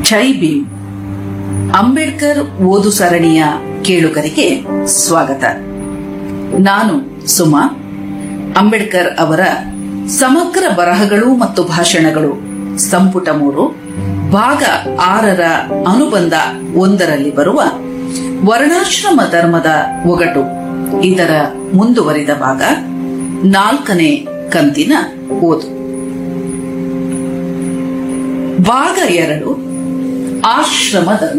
ಜೈ ಭೀಮ್ ಅಂಬೇಡ್ಕರ್ ಓದು ಸರಣಿಯ ಕೇಳುಗರಿಗೆ ಸ್ವಾಗತ ನಾನು ಸುಮಾ ಅಂಬೇಡ್ಕರ್ ಅವರ ಸಮಗ್ರ ಬರಹಗಳು ಮತ್ತು ಭಾಷಣಗಳು ಸಂಪುಟ ಮೂರು ಭಾಗ ಆರರ ಅನುಬಂಧ ಒಂದರಲ್ಲಿ ಬರುವ ವರ್ಣಾಶ್ರಮ ಧರ್ಮದ ಒಗಟು ಇದರ ಮುಂದುವರಿದ ಭಾಗ ನಾಲ್ಕನೇ ಕಂತಿನ ಓದು ಭಾಗ ಎರಡು ಆಶ್ರಮ ಧರ್ಮ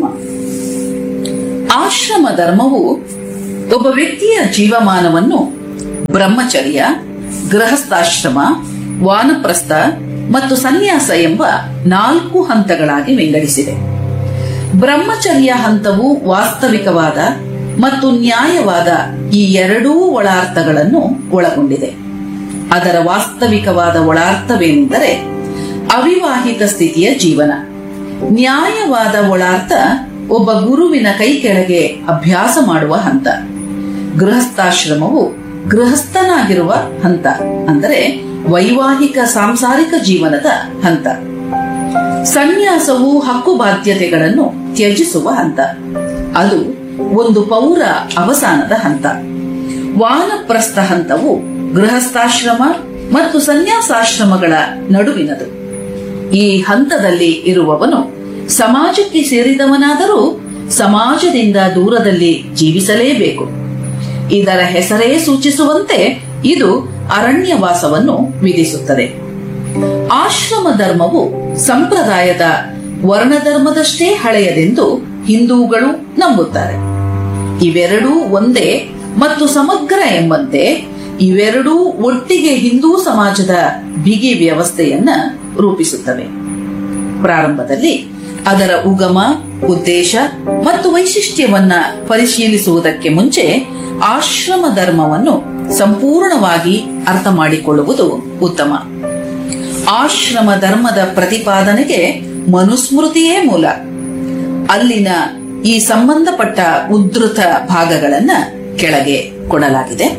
ಆಶ್ರಮ ಧರ್ಮವು ಒಬ್ಬ ವ್ಯಕ್ತಿಯ ಜೀವಮಾನವನ್ನು ಬ್ರಹ್ಮಚರ್ಯ ಗೃಹಸ್ಥಾಶ್ರಮ ವಾನಪ್ರಸ್ಥ ಮತ್ತು ಸನ್ಯಾಸ ಎಂಬ ನಾಲ್ಕು ಹಂತಗಳಾಗಿ ವಿಂಗಡಿಸಿದೆ ಬ್ರಹ್ಮಚರ್ಯ ಹಂತವು ವಾಸ್ತವಿಕವಾದ ಮತ್ತು ನ್ಯಾಯವಾದ ಈ ಎರಡೂ ಒಳಾರ್ಥಗಳನ್ನು ಒಳಗೊಂಡಿದೆ ಅದರ ವಾಸ್ತವಿಕವಾದ ಒಳಾರ್ಥವೇನೆಂದರೆ ಅವಿವಾಹಿತ ಸ್ಥಿತಿಯ ಜೀವನ ನ್ಯಾಯವಾದ ಒಳಾರ್ಥ ಒಬ್ಬ ಗುರುವಿನ ಕೈ ಕೆಳಗೆ ಅಭ್ಯಾಸ ಮಾಡುವ ಹಂತ ಗೃಹಸ್ಥಾಶ್ರಮವು ಗೃಹಸ್ಥನಾಗಿರುವ ಹಂತ ಅಂದರೆ ವೈವಾಹಿಕ ಸಾಂಸಾರಿಕ ಜೀವನದ ಹಂತ ಸನ್ಯಾಸವು ಹಕ್ಕು ಬಾಧ್ಯತೆಗಳನ್ನು ತ್ಯಜಿಸುವ ಹಂತ ಅದು ಒಂದು ಪೌರ ಅವಸಾನದ ಹಂತ ವಾನಪ್ರಸ್ಥ ಹಂತವು ಗೃಹಸ್ಥಾಶ್ರಮ ಮತ್ತು ಸನ್ಯಾಸಾಶ್ರಮಗಳ ನಡುವಿನದು ಈ ಹಂತದಲ್ಲಿ ಇರುವವನು ಸಮಾಜಕ್ಕೆ ಸೇರಿದವನಾದರೂ ಸಮಾಜದಿಂದ ದೂರದಲ್ಲಿ ಜೀವಿಸಲೇಬೇಕು ಇದರ ಹೆಸರೇ ಸೂಚಿಸುವಂತೆ ಇದು ಅರಣ್ಯವಾಸವನ್ನು ವಿಧಿಸುತ್ತದೆ ಆಶ್ರಮ ಧರ್ಮವು ಸಂಪ್ರದಾಯದ ವರ್ಣಧರ್ಮದಷ್ಟೇ ಹಳೆಯದೆಂದು ಹಿಂದೂಗಳು ನಂಬುತ್ತಾರೆ ಇವೆರಡೂ ಒಂದೇ ಮತ್ತು ಸಮಗ್ರ ಎಂಬಂತೆ ಇವೆರಡೂ ಒಟ್ಟಿಗೆ ಹಿಂದೂ ಸಮಾಜದ ಬಿಗಿ ವ್ಯವಸ್ಥೆಯನ್ನ ರೂಪಿಸುತ್ತವೆ ಪ್ರಾರಂಭದಲ್ಲಿ ಅದರ ಉಗಮ ಉದ್ದೇಶ ಮತ್ತು ವೈಶಿಷ್ಟ್ಯವನ್ನ ಪರಿಶೀಲಿಸುವುದಕ್ಕೆ ಮುಂಚೆ ಆಶ್ರಮ ಧರ್ಮವನ್ನು ಸಂಪೂರ್ಣವಾಗಿ ಅರ್ಥ ಮಾಡಿಕೊಳ್ಳುವುದು ಉತ್ತಮ ಆಶ್ರಮ ಧರ್ಮದ ಪ್ರತಿಪಾದನೆಗೆ ಮನುಸ್ಮೃತಿಯೇ ಮೂಲ ಅಲ್ಲಿನ ಈ ಸಂಬಂಧಪಟ್ಟ ಉದ್ಧೃತ ಭಾಗಗಳನ್ನ ಕೆಳಗೆ ಕೊಡಲಾಗಿದೆ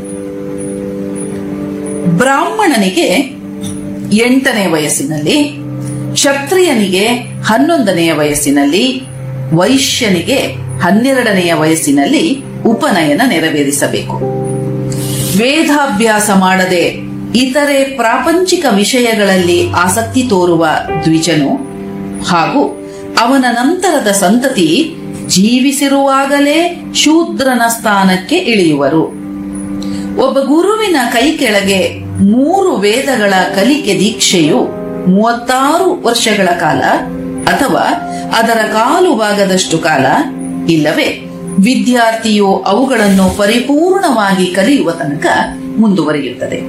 ಬ್ರಾಹ್ಮಣನಿಗೆ ಎಂಟನೇ ವಯಸ್ಸಿನಲ್ಲಿ ಕ್ಷತ್ರಿಯನಿಗೆ ಹನ್ನೊಂದನೆಯ ವಯಸ್ಸಿನಲ್ಲಿ ವೈಶ್ಯನಿಗೆ ಹನ್ನೆರಡನೆಯ ವಯಸ್ಸಿನಲ್ಲಿ ಉಪನಯನ ನೆರವೇರಿಸಬೇಕು ವೇದಾಭ್ಯಾಸ ಮಾಡದೆ ಇತರೆ ಪ್ರಾಪಂಚಿಕ ವಿಷಯಗಳಲ್ಲಿ ಆಸಕ್ತಿ ತೋರುವ ದ್ವಿಜನು ಹಾಗೂ ಅವನ ನಂತರದ ಸಂತತಿ ಜೀವಿಸಿರುವಾಗಲೇ ಶೂದ್ರನ ಸ್ಥಾನಕ್ಕೆ ಇಳಿಯುವರು ಒಬ್ಬ ಗುರುವಿನ ಕೈ ಕೆಳಗೆ ಮೂರು ವೇದಗಳ ಕಲಿಕೆ ದೀಕ್ಷೆಯು ಮೂವತ್ತಾರು ವರ್ಷಗಳ ಕಾಲ ಅಥವಾ ಅದರ ಕಾಲು ಭಾಗದಷ್ಟು ಕಾಲ ಇಲ್ಲವೇ ವಿದ್ಯಾರ್ಥಿಯು ಅವುಗಳನ್ನು ಪರಿಪೂರ್ಣವಾಗಿ ಕಲಿಯುವ ತನಕ ಮುಂದುವರಿಯುತ್ತದೆ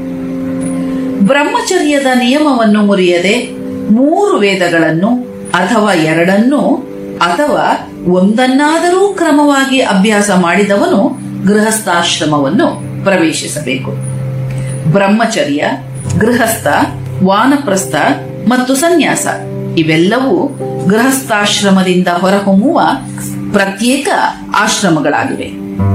ಬ್ರಹ್ಮಚರ್ಯದ ನಿಯಮವನ್ನು ಮುರಿಯದೆ ಮೂರು ವೇದಗಳನ್ನು ಅಥವಾ ಎರಡನ್ನೂ ಅಥವಾ ಒಂದನ್ನಾದರೂ ಕ್ರಮವಾಗಿ ಅಭ್ಯಾಸ ಮಾಡಿದವನು ಗೃಹಸ್ಥಾಶ್ರಮವನ್ನು ಪ್ರವೇಶಿಸಬೇಕು ಬ್ರಹ್ಮಚರ್ಯ ಗೃಹಸ್ಥ ವಾನಪ್ರಸ್ಥ ಮತ್ತು ಸನ್ಯಾಸ ಇವೆಲ್ಲವೂ ಗೃಹಸ್ಥಾಶ್ರಮದಿಂದ ಹೊರಹೊಮ್ಮುವ ಪ್ರತ್ಯೇಕ ಆಶ್ರಮಗಳಾಗಿವೆ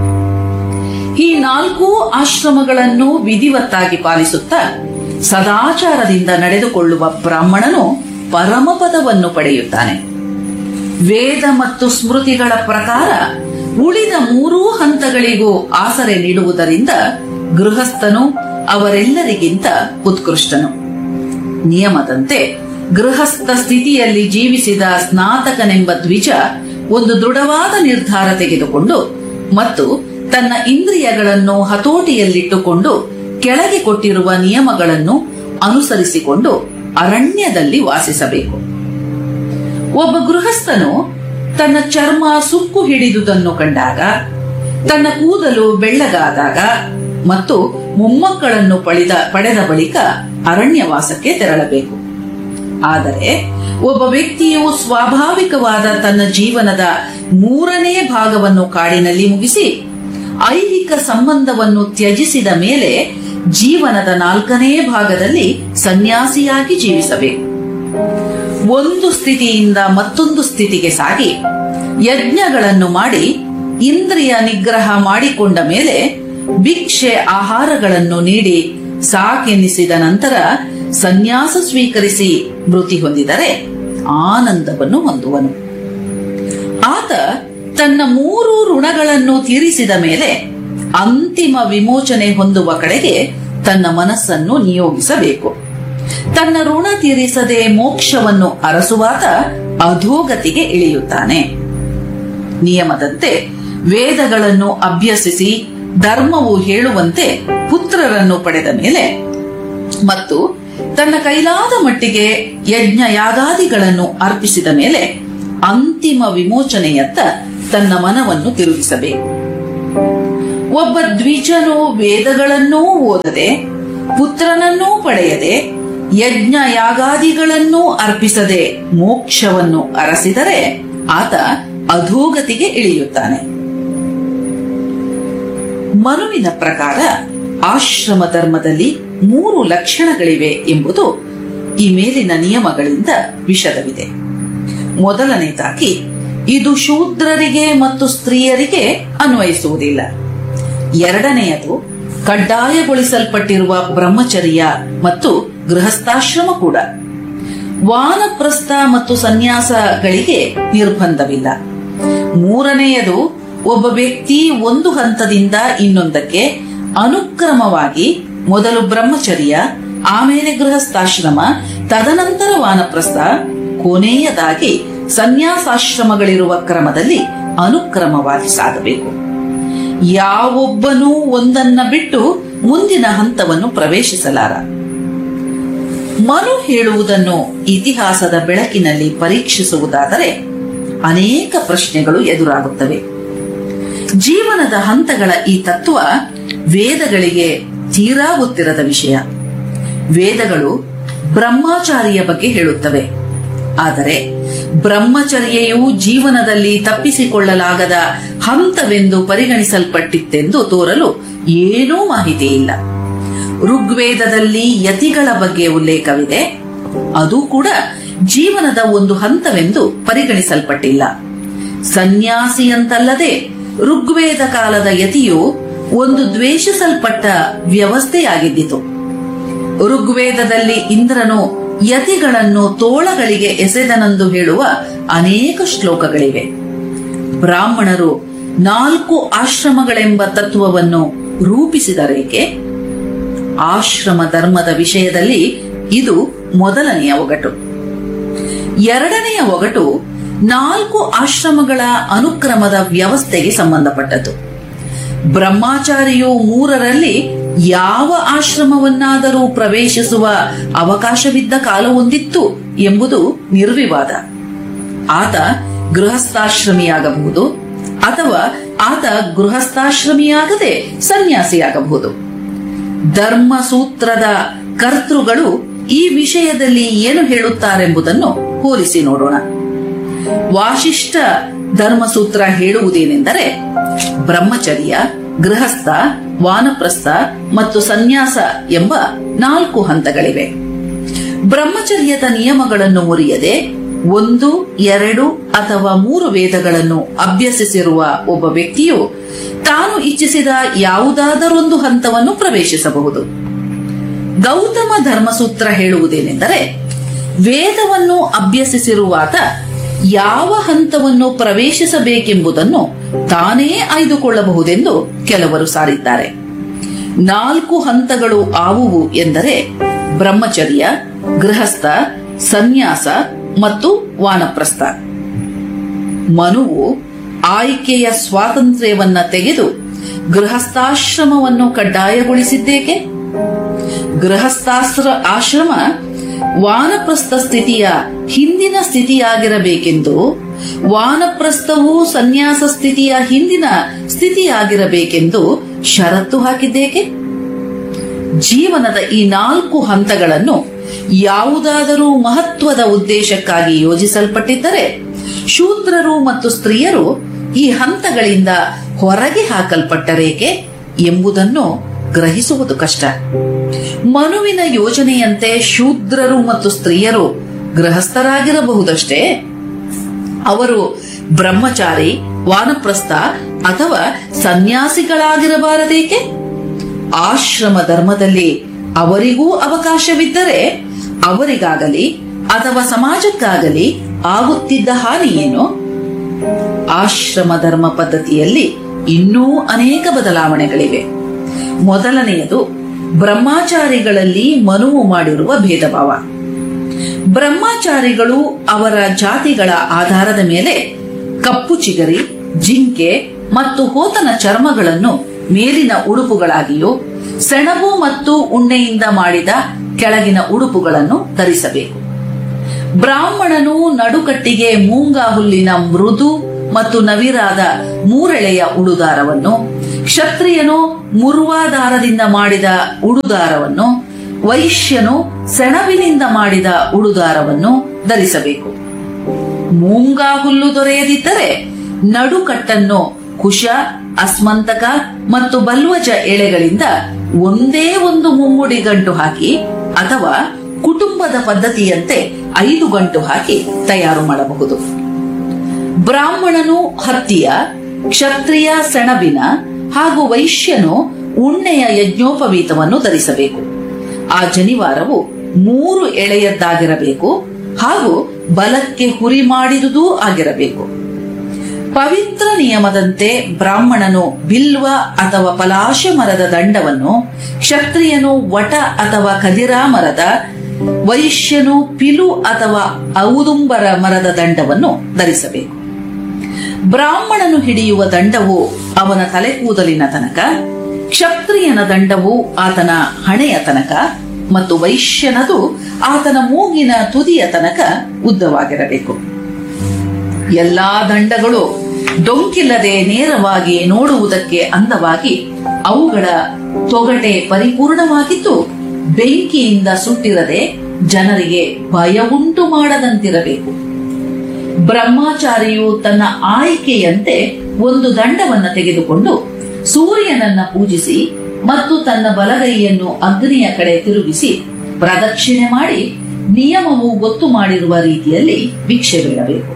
ಈ ನಾಲ್ಕು ಆಶ್ರಮಗಳನ್ನು ವಿಧಿವತ್ತಾಗಿ ಪಾಲಿಸುತ್ತಾ ಸದಾಚಾರದಿಂದ ನಡೆದುಕೊಳ್ಳುವ ಬ್ರಾಹ್ಮಣನು ಪರಮಪದವನ್ನು ಪಡೆಯುತ್ತಾನೆ ವೇದ ಮತ್ತು ಸ್ಮೃತಿಗಳ ಪ್ರಕಾರ ಉಳಿದ ಮೂರೂ ಹಂತಗಳಿಗೂ ಆಸರೆ ನೀಡುವುದರಿಂದ ಗೃಹಸ್ಥನು ಅವರೆಲ್ಲರಿಗಿಂತ ಉತ್ಕೃಷ್ಟನು ನಿಯಮದಂತೆ ಗೃಹಸ್ಥ ಸ್ಥಿತಿಯಲ್ಲಿ ಜೀವಿಸಿದ ಸ್ನಾತಕನೆಂಬ ದ್ವಿಜ ಒಂದು ದೃಢವಾದ ನಿರ್ಧಾರ ತೆಗೆದುಕೊಂಡು ಮತ್ತು ತನ್ನ ಇಂದ್ರಿಯಗಳನ್ನು ಹತೋಟಿಯಲ್ಲಿಟ್ಟುಕೊಂಡು ಕೆಳಗೆ ಕೊಟ್ಟಿರುವ ನಿಯಮಗಳನ್ನು ಅನುಸರಿಸಿಕೊಂಡು ಅರಣ್ಯದಲ್ಲಿ ವಾಸಿಸಬೇಕು ಒಬ್ಬ ಗೃಹಸ್ಥನು ತನ್ನ ಚರ್ಮ ಸುಕ್ಕು ಹಿಡಿದುದನ್ನು ಕಂಡಾಗ ತನ್ನ ಕೂದಲು ಬೆಳ್ಳಗಾದಾಗ ಮತ್ತು ಮೊಮ್ಮಕ್ಕಳನ್ನು ಪಡೆದ ಪಡೆದ ಬಳಿಕ ಅರಣ್ಯವಾಸಕ್ಕೆ ತೆರಳಬೇಕು ಆದರೆ ಒಬ್ಬ ವ್ಯಕ್ತಿಯು ಸ್ವಾಭಾವಿಕವಾದ ತನ್ನ ಜೀವನದ ಮೂರನೇ ಭಾಗವನ್ನು ಕಾಡಿನಲ್ಲಿ ಮುಗಿಸಿ ಐಹಿಕ ಸಂಬಂಧವನ್ನು ತ್ಯಜಿಸಿದ ಮೇಲೆ ಜೀವನದ ನಾಲ್ಕನೇ ಭಾಗದಲ್ಲಿ ಸನ್ಯಾಸಿಯಾಗಿ ಜೀವಿಸಬೇಕು ಒಂದು ಸ್ಥಿತಿಯಿಂದ ಮತ್ತೊಂದು ಸ್ಥಿತಿಗೆ ಸಾಗಿ ಯಜ್ಞಗಳನ್ನು ಮಾಡಿ ಇಂದ್ರಿಯ ನಿಗ್ರಹ ಮಾಡಿಕೊಂಡ ಮೇಲೆ ಭಿಕ್ಷೆ ಆಹಾರಗಳನ್ನು ನೀಡಿ ಸಾಕೆನ್ನಿಸಿದ ನಂತರ ಸನ್ಯಾಸ ಸ್ವೀಕರಿಸಿ ಮೃತಿ ಹೊಂದಿದರೆ ಆನಂದವನ್ನು ಹೊಂದುವನು ಆತ ತನ್ನ ಮೂರು ಋಣಗಳನ್ನು ತೀರಿಸಿದ ಮೇಲೆ ಅಂತಿಮ ವಿಮೋಚನೆ ಹೊಂದುವ ಕಡೆಗೆ ತನ್ನ ಮನಸ್ಸನ್ನು ನಿಯೋಗಿಸಬೇಕು ತನ್ನ ಋಣ ತೀರಿಸದೆ ಮೋಕ್ಷವನ್ನು ಅರಸುವಾತ ಅಧೋಗತಿಗೆ ಇಳಿಯುತ್ತಾನೆ ನಿಯಮದಂತೆ ವೇದಗಳನ್ನು ಅಭ್ಯಸಿಸಿ ಧರ್ಮವು ಹೇಳುವಂತೆ ಪುತ್ರರನ್ನು ಪಡೆದ ಮೇಲೆ ಮತ್ತು ತನ್ನ ಕೈಲಾದ ಮಟ್ಟಿಗೆ ಯಜ್ಞ ಯಾಗಾದಿಗಳನ್ನು ಅರ್ಪಿಸಿದ ಮೇಲೆ ಅಂತಿಮ ವಿಮೋಚನೆಯತ್ತ ತನ್ನ ಮನವನ್ನು ತಿರುಗಿಸಬೇಕು ಒಬ್ಬ ದ್ವಿಜನು ವೇದಗಳನ್ನೂ ಓದದೆ ಪುತ್ರನನ್ನೂ ಪಡೆಯದೆ ಯಜ್ಞ ಯಾಗಾದಿಗಳನ್ನೂ ಅರ್ಪಿಸದೆ ಮೋಕ್ಷವನ್ನು ಅರಸಿದರೆ ಆತ ಅಧೋಗತಿಗೆ ಇಳಿಯುತ್ತಾನೆ ಮನುವಿನ ಪ್ರಕಾರ ಆಶ್ರಮ ಧರ್ಮದಲ್ಲಿ ಮೂರು ಲಕ್ಷಣಗಳಿವೆ ಎಂಬುದು ಈ ಮೇಲಿನ ನಿಯಮಗಳಿಂದ ವಿಷದವಿದೆ ಮೊದಲನೇದಾಗಿ ಇದು ಶೂದ್ರರಿಗೆ ಮತ್ತು ಸ್ತ್ರೀಯರಿಗೆ ಅನ್ವಯಿಸುವುದಿಲ್ಲ ಎರಡನೆಯದು ಕಡ್ಡಾಯಗೊಳಿಸಲ್ಪಟ್ಟಿರುವ ಬ್ರಹ್ಮಚರ್ಯ ಮತ್ತು ಗೃಹಸ್ಥಾಶ್ರಮ ಕೂಡ ವಾನಪ್ರಸ್ಥ ಮತ್ತು ಸನ್ಯಾಸಗಳಿಗೆ ನಿರ್ಬಂಧವಿಲ್ಲ ಮೂರನೆಯದು ಒಬ್ಬ ವ್ಯಕ್ತಿ ಒಂದು ಹಂತದಿಂದ ಇನ್ನೊಂದಕ್ಕೆ ಅನುಕ್ರಮವಾಗಿ ಮೊದಲು ಬ್ರಹ್ಮಚರ್ಯ ಆಮೇಲೆ ಗೃಹಸ್ಥಾಶ್ರಮ ತದನಂತರ ವಾನಪ್ರಸ್ಥ ಕೊನೆಯದಾಗಿ ಸನ್ಯಾಸಾಶ್ರಮಗಳಿರುವ ಕ್ರಮದಲ್ಲಿ ಅನುಕ್ರಮವಾಗಿ ಸಾಗಬೇಕು ಯಾವೊಬ್ಬನೂ ಒಂದನ್ನ ಬಿಟ್ಟು ಮುಂದಿನ ಹಂತವನ್ನು ಪ್ರವೇಶಿಸಲಾರ ಮನು ಹೇಳುವುದನ್ನು ಇತಿಹಾಸದ ಬೆಳಕಿನಲ್ಲಿ ಪರೀಕ್ಷಿಸುವುದಾದರೆ ಅನೇಕ ಪ್ರಶ್ನೆಗಳು ಎದುರಾಗುತ್ತವೆ ಜೀವನದ ಹಂತಗಳ ಈ ತತ್ವ ವೇದಗಳಿಗೆ ತೀರಾ ಗೊತ್ತಿರದ ವಿಷಯ ವೇದಗಳು ಬ್ರಹ್ಮಚಾರಿಯ ಬಗ್ಗೆ ಹೇಳುತ್ತವೆ ಆದರೆ ಬ್ರಹ್ಮಚರ್ಯೆಯು ಜೀವನದಲ್ಲಿ ತಪ್ಪಿಸಿಕೊಳ್ಳಲಾಗದ ಹಂತವೆಂದು ಪರಿಗಣಿಸಲ್ಪಟ್ಟಿತ್ತೆಂದು ತೋರಲು ಏನೂ ಮಾಹಿತಿ ಇಲ್ಲ ಋಗ್ವೇದದಲ್ಲಿ ಯತಿಗಳ ಬಗ್ಗೆ ಉಲ್ಲೇಖವಿದೆ ಅದು ಕೂಡ ಜೀವನದ ಒಂದು ಹಂತವೆಂದು ಪರಿಗಣಿಸಲ್ಪಟ್ಟಿಲ್ಲ ಸನ್ಯಾಸಿಯಂತಲ್ಲದೆ ಋಗ್ವೇದ ಕಾಲದ ಯತಿಯು ಒಂದು ದ್ವೇಷಿಸಲ್ಪಟ್ಟ ವ್ಯವಸ್ಥೆಯಾಗಿದ್ದಿತು ಋಗ್ವೇದದಲ್ಲಿ ಇಂದ್ರನು ಯತಿಗಳನ್ನು ತೋಳಗಳಿಗೆ ಎಸೆದನೆಂದು ಹೇಳುವ ಅನೇಕ ಶ್ಲೋಕಗಳಿವೆ ಬ್ರಾಹ್ಮಣರು ನಾಲ್ಕು ಆಶ್ರಮಗಳೆಂಬ ತತ್ವವನ್ನು ರೂಪಿಸಿದರೇಕೆ ಆಶ್ರಮ ಧರ್ಮದ ವಿಷಯದಲ್ಲಿ ಇದು ಮೊದಲನೆಯ ಒಗಟು ಎರಡನೆಯ ಒಗಟು ನಾಲ್ಕು ಆಶ್ರಮಗಳ ಅನುಕ್ರಮದ ವ್ಯವಸ್ಥೆಗೆ ಸಂಬಂಧಪಟ್ಟದ್ದು ಬ್ರಹ್ಮಚಾರಿಯು ಮೂರರಲ್ಲಿ ಯಾವ ಆಶ್ರಮವನ್ನಾದರೂ ಪ್ರವೇಶಿಸುವ ಅವಕಾಶವಿದ್ದ ಕಾಲವೊಂದಿತ್ತು ಎಂಬುದು ನಿರ್ವಿವಾದ ಆತ ಗೃಹಸ್ಥಾಶ್ರಮಿಯಾಗಬಹುದು ಅಥವಾ ಆತ ಗೃಹಸ್ಥಾಶ್ರಮಿಯಾಗದೆ ಸನ್ಯಾಸಿಯಾಗಬಹುದು ಧರ್ಮಸೂತ್ರದ ಕರ್ತೃಗಳು ಈ ವಿಷಯದಲ್ಲಿ ಏನು ಹೇಳುತ್ತಾರೆಂಬುದನ್ನು ಹೋಲಿಸಿ ನೋಡೋಣ ವಾಶಿಷ್ಠ ಧರ್ಮಸೂತ್ರ ಹೇಳುವುದೇನೆಂದರೆ ಬ್ರಹ್ಮಚರ್ಯ ಗೃಹಸ್ಥ ವಾನಪ್ರಸ್ಥ ಮತ್ತು ಸನ್ಯಾಸ ಎಂಬ ನಾಲ್ಕು ಹಂತಗಳಿವೆ ಬ್ರಹ್ಮಚರ್ಯದ ನಿಯಮಗಳನ್ನು ಮುರಿಯದೆ ಒಂದು ಎರಡು ಅಥವಾ ಮೂರು ವೇದಗಳನ್ನು ಅಭ್ಯಸಿಸಿರುವ ಒಬ್ಬ ವ್ಯಕ್ತಿಯು ತಾನು ಇಚ್ಛಿಸಿದ ಯಾವುದಾದರೊಂದು ಹಂತವನ್ನು ಪ್ರವೇಶಿಸಬಹುದು ಗೌತಮ ಧರ್ಮಸೂತ್ರ ಹೇಳುವುದೇನೆಂದರೆ ವೇದವನ್ನು ಅಭ್ಯಸಿಸಿರುವಾತ ಯಾವ ಹಂತವನ್ನು ಪ್ರವೇಶಿಸಬೇಕೆಂಬುದನ್ನು ತಾನೇ ಆಯ್ದುಕೊಳ್ಳಬಹುದೆಂದು ಕೆಲವರು ಸಾರಿದ್ದಾರೆ ನಾಲ್ಕು ಹಂತಗಳು ಆವುವು ಎಂದರೆ ಬ್ರಹ್ಮಚರ್ಯ ಗೃಹಸ್ಥ ಸನ್ಯಾಸ ಮತ್ತು ವಾನಪ್ರಸ್ಥ ಮನುವು ಆಯ್ಕೆಯ ಸ್ವಾತಂತ್ರ್ಯವನ್ನ ತೆಗೆದು ಗೃಹಸ್ಥಾಶ್ರಮವನ್ನು ಕಡ್ಡಾಯಗೊಳಿಸಿದ್ದೇಕೆ ಗೃಹಸ್ಥಾಶ್ರ ಆಶ್ರಮ ವಾನಪ್ರಸ್ಥ ಸ್ಥಿತಿಯ ಹಿಂದಿನ ಸ್ಥಿತಿಯಾಗಿರಬೇಕೆಂದು ವಾನಪ್ರಸ್ಥವು ಸನ್ಯಾಸ ಸ್ಥಿತಿಯ ಹಿಂದಿನ ಸ್ಥಿತಿಯಾಗಿರಬೇಕೆಂದು ಷರತ್ತು ಹಾಕಿದ್ದೇಕೆ ಜೀವನದ ಈ ನಾಲ್ಕು ಹಂತಗಳನ್ನು ಯಾವುದಾದರೂ ಮಹತ್ವದ ಉದ್ದೇಶಕ್ಕಾಗಿ ಯೋಜಿಸಲ್ಪಟ್ಟಿದ್ದರೆ ಶೂದ್ರರು ಮತ್ತು ಸ್ತ್ರೀಯರು ಈ ಹಂತಗಳಿಂದ ಹೊರಗೆ ಹಾಕಲ್ಪಟ್ಟರೇಕೆ ಎಂಬುದನ್ನು ಗ್ರಹಿಸುವುದು ಕಷ್ಟ ಮನುವಿನ ಯೋಜನೆಯಂತೆ ಶೂದ್ರರು ಮತ್ತು ಸ್ತ್ರೀಯರು ಗೃಹಸ್ಥರಾಗಿರಬಹುದಷ್ಟೇ ಅವರು ಬ್ರಹ್ಮಚಾರಿ ವಾನಪ್ರಸ್ಥ ಅಥವಾ ಸನ್ಯಾಸಿಗಳಾಗಿರಬಾರದೇಕೆ ಆಶ್ರಮ ಧರ್ಮದಲ್ಲಿ ಅವರಿಗೂ ಅವಕಾಶವಿದ್ದರೆ ಅವರಿಗಾಗಲಿ ಅಥವಾ ಸಮಾಜಕ್ಕಾಗಲಿ ಆಗುತ್ತಿದ್ದ ಹಾನಿ ಏನು ಆಶ್ರಮ ಧರ್ಮ ಪದ್ಧತಿಯಲ್ಲಿ ಇನ್ನೂ ಅನೇಕ ಬದಲಾವಣೆಗಳಿವೆ ಮೊದಲನೆಯದು ಬ್ರಹ್ಮಾಚಾರಿಗಳಲ್ಲಿ ಮನುವು ಮಾಡಿರುವ ಭೇದ ಭಾವ ಬ್ರಹ್ಮಚಾರಿಗಳು ಅವರ ಜಾತಿಗಳ ಆಧಾರದ ಮೇಲೆ ಕಪ್ಪು ಚಿಗರಿ ಜಿಂಕೆ ಮತ್ತು ಹೋತನ ಚರ್ಮಗಳನ್ನು ಮೇಲಿನ ಉಡುಪುಗಳಾಗಿಯೂ ಸೆಣಬು ಮತ್ತು ಉಣ್ಣೆಯಿಂದ ಮಾಡಿದ ಕೆಳಗಿನ ಉಡುಪುಗಳನ್ನು ಧರಿಸಬೇಕು ಬ್ರಾಹ್ಮಣನು ನಡುಕಟ್ಟಿಗೆ ಮೂಂಗಾ ಹುಲ್ಲಿನ ಮೃದು ಮತ್ತು ನವಿರಾದ ಮೂರೆಳೆಯ ಉಡುದಾರವನ್ನು ಕ್ಷತ್ರಿಯನು ಮುರ್ವಾದಾರದಿಂದ ಮಾಡಿದ ಉಡುದಾರವನ್ನು ವೈಶ್ಯನು ಸೆಣಬಿನಿಂದ ಮಾಡಿದ ಉಡುದಾರವನ್ನು ಧರಿಸಬೇಕು ಮೂಂಗಾ ಹುಲ್ಲು ದೊರೆಯದಿದ್ದರೆ ನಡುಕಟ್ಟನ್ನು ಕುಶ ಅಸ್ಮಂತಕ ಮತ್ತು ಬಲ್ವಜ ಎಳೆಗಳಿಂದ ಒಂದೇ ಒಂದು ಮುಮ್ಮುಡಿ ಗಂಟು ಹಾಕಿ ಅಥವಾ ಕುಟುಂಬದ ಪದ್ಧತಿಯಂತೆ ಐದು ಗಂಟು ಹಾಕಿ ತಯಾರು ಮಾಡಬಹುದು ಬ್ರಾಹ್ಮಣನು ಹತ್ತಿಯ ಕ್ಷತ್ರಿಯ ಸೆಣಬಿನ ಹಾಗೂ ವೈಶ್ಯನು ಉಣ್ಣೆಯ ಯಜ್ಞೋಪವೀತವನ್ನು ಧರಿಸಬೇಕು ಆ ಜನಿವಾರವು ಮೂರು ಎಳೆಯದ್ದಾಗಿರಬೇಕು ಹಾಗೂ ಬಲಕ್ಕೆ ಹುರಿ ಮಾಡಿದುದೂ ಆಗಿರಬೇಕು ಪವಿತ್ರ ನಿಯಮದಂತೆ ಬ್ರಾಹ್ಮಣನು ಬಿಲ್ವ ಅಥವಾ ಪಲಾಶ ಮರದ ದಂಡವನ್ನು ಕ್ಷತ್ರಿಯನು ವಟ ಅಥವಾ ಕದಿರಾ ಮರದ ವೈಶ್ಯನು ಪಿಲು ಅಥವಾ ಔದುಂಬರ ಮರದ ದಂಡವನ್ನು ಧರಿಸಬೇಕು ಬ್ರಾಹ್ಮಣನು ಹಿಡಿಯುವ ದಂಡವು ಅವನ ತಲೆ ಕೂದಲಿನ ತನಕ ಕ್ಷತ್ರಿಯನ ದಂಡವು ಆತನ ಹಣೆಯ ತನಕ ಮತ್ತು ವೈಶ್ಯನದು ಆತನ ಮೂಗಿನ ತುದಿಯ ತನಕ ಉದ್ದವಾಗಿರಬೇಕು ಎಲ್ಲಾ ದಂಡಗಳು ಡೊಂಕಿಲ್ಲದೆ ನೇರವಾಗಿ ನೋಡುವುದಕ್ಕೆ ಅಂದವಾಗಿ ಅವುಗಳ ತೊಗಟೆ ಪರಿಪೂರ್ಣವಾಗಿದ್ದು ಬೆಂಕಿಯಿಂದ ಸುಟ್ಟಿರದೆ ಜನರಿಗೆ ಭಯವುಂಟು ಮಾಡದಂತಿರಬೇಕು ಬ್ರಹ್ಮಚಾರಿಯು ತನ್ನ ಆಯ್ಕೆಯಂತೆ ಒಂದು ದಂಡವನ್ನ ತೆಗೆದುಕೊಂಡು ಸೂರ್ಯನನ್ನ ಪೂಜಿಸಿ ಮತ್ತು ತನ್ನ ಬಲಗೈಯನ್ನು ಅಗ್ನಿಯ ಕಡೆ ತಿರುಗಿಸಿ ಪ್ರದಕ್ಷಿಣೆ ಮಾಡಿ ನಿಯಮವು ಗೊತ್ತು ಮಾಡಿರುವ ರೀತಿಯಲ್ಲಿ ಭಿಕ್ಷೆ ಬೇಡಬೇಕು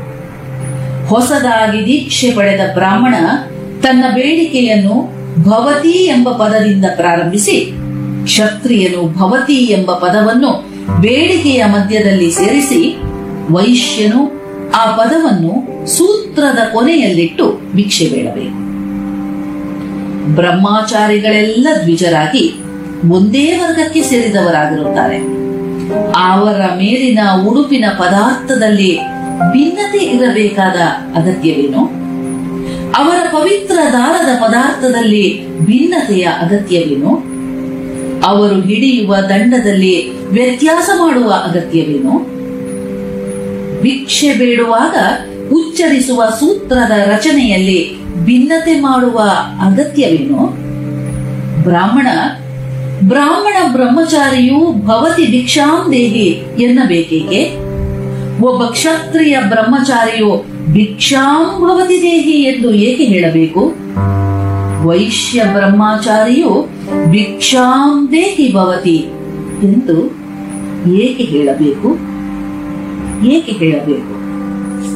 ಹೊಸದಾಗಿ ದೀಕ್ಷೆ ಪಡೆದ ಬ್ರಾಹ್ಮಣ ತನ್ನ ಬೇಡಿಕೆಯನ್ನು ಭವತಿ ಎಂಬ ಪದದಿಂದ ಪ್ರಾರಂಭಿಸಿ ಕ್ಷತ್ರಿಯನು ಭವತಿ ಎಂಬ ಪದವನ್ನು ಬೇಡಿಕೆಯ ಮಧ್ಯದಲ್ಲಿ ಸೇರಿಸಿ ವೈಶ್ಯನು ಆ ಪದವನ್ನು ಸೂತ್ರದ ಕೊನೆಯಲ್ಲಿಟ್ಟು ಭಿಕ್ಷೆ ಬೇಡಬೇಕು ಬ್ರಹ್ಮಾಚಾರಿಗಳೆಲ್ಲ ದ್ವಿಜರಾಗಿ ಒಂದೇ ವರ್ಗಕ್ಕೆ ಸೇರಿದವರಾಗಿರುತ್ತಾರೆ ಅವರ ಮೇಲಿನ ಉಡುಪಿನ ಪದಾರ್ಥದಲ್ಲಿ ಭಿನ್ನತೆ ಇರಬೇಕಾದ ಅಗತ್ಯವೇನು ಅವರ ಪವಿತ್ರ ದಾರದ ಪದಾರ್ಥದಲ್ಲಿ ಭಿನ್ನತೆಯ ಅಗತ್ಯವೇನು ಅವರು ಹಿಡಿಯುವ ದಂಡದಲ್ಲಿ ವ್ಯತ್ಯಾಸ ಮಾಡುವ ಅಗತ್ಯವೇನು ಭಿಕ್ಷೆ ಬೇಡುವಾಗ ಉಚ್ಚರಿಸುವ ಸೂತ್ರದ ರಚನೆಯಲ್ಲಿ ಭಿನ್ನತೆ ಮಾಡುವ ಅಗತ್ಯವೇನು ಬ್ರಾಹ್ಮಣ ಬ್ರಾಹ್ಮಣ ಬ್ರಹ್ಮಚಾರಿಯು ಭವತಿ ಭಿಕ್ಷಾಂದೇಹಿ ಎನ್ನಬೇಕೇಕೆ ಒಬ್ಬ ಕ್ಷತ್ರಿಯ ಬ್ರಹ್ಮಚಾರಿಯು ಭಿಕ್ಷಾಂ ಭವತಿ ದೇಹಿ ಎಂದು ಏಕೆ ಹೇಳಬೇಕು ವೈಶ್ಯ ಬ್ರಹ್ಮಚಾರಿಯು ಭಿಕ್ಷಾಂ ದೇಹಿ ಭವತಿ ಎಂದು ಏಕೆ ಹೇಳಬೇಕು ಏಕೆ ಹೇಳಬೇಕು